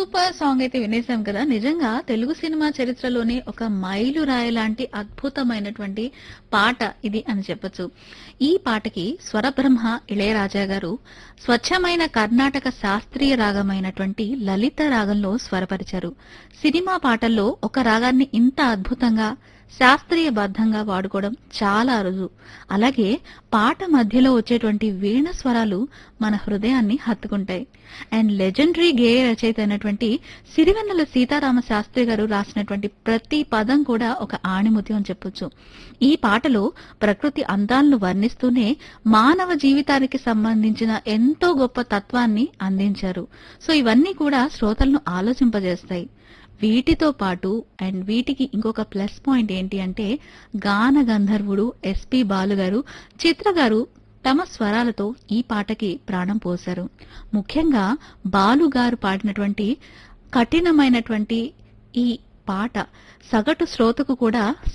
super song అయితే వినేసాం కదా నిజంగా తెలుగు సినిమా చరిత్రలోనే ఒక మైలురాయి లాంటి అద్భుతమైనటువంటి పాట ఇది అని చెప్పొచ్చు ఈ పాటకి స్వరబ్రహ్మ ఇళయరాజా గారు స్వచ్ఛమైన కర్ణాటక శాస్త్రీయ రాగమైనటువంటి లలిత రాగంలో స్వరపరిచారు సినిమా పాటల్లో ఒక రాగాన్ని ఇంత అద్భుతంగా శాస్త్రీయబద్ధంగా వాడుకోవడం చాలా అరుదు అలాగే పాట మధ్యలో వచ్చేటువంటి వీణ స్వరాలు మన హృదయాన్ని హత్తుకుంటాయి అండ్ లెజెండరీ గేయ రచయిత అయినటువంటి సిరివెన్నెల సీతారామ శాస్త్రి గారు రాసినటువంటి ప్రతి పదం కూడా ఒక ఆణిముత్యం అని చెప్పొచ్చు ఈ పాటలో ప్రకృతి అందాలను వర్ణిస్తూనే మానవ జీవితానికి సంబంధించిన ఎంతో గొప్ప తత్వాన్ని అందించారు సో ఇవన్నీ కూడా శ్రోతలను ఆలోచింపజేస్తాయి వీటితో పాటు అండ్ వీటికి ఇంకొక ప్లస్ పాయింట్ ఏంటి అంటే గాన గంధర్వుడు ఎస్పి బాలు గారు చిత్ర గారు తమ స్వరాలతో ఈ పాటకి ప్రాణం పోశారు ముఖ్యంగా బాలు గారు పాడినటువంటి కఠినమైనటువంటి ఈ పాట సగటు శ్రోతకు కూడా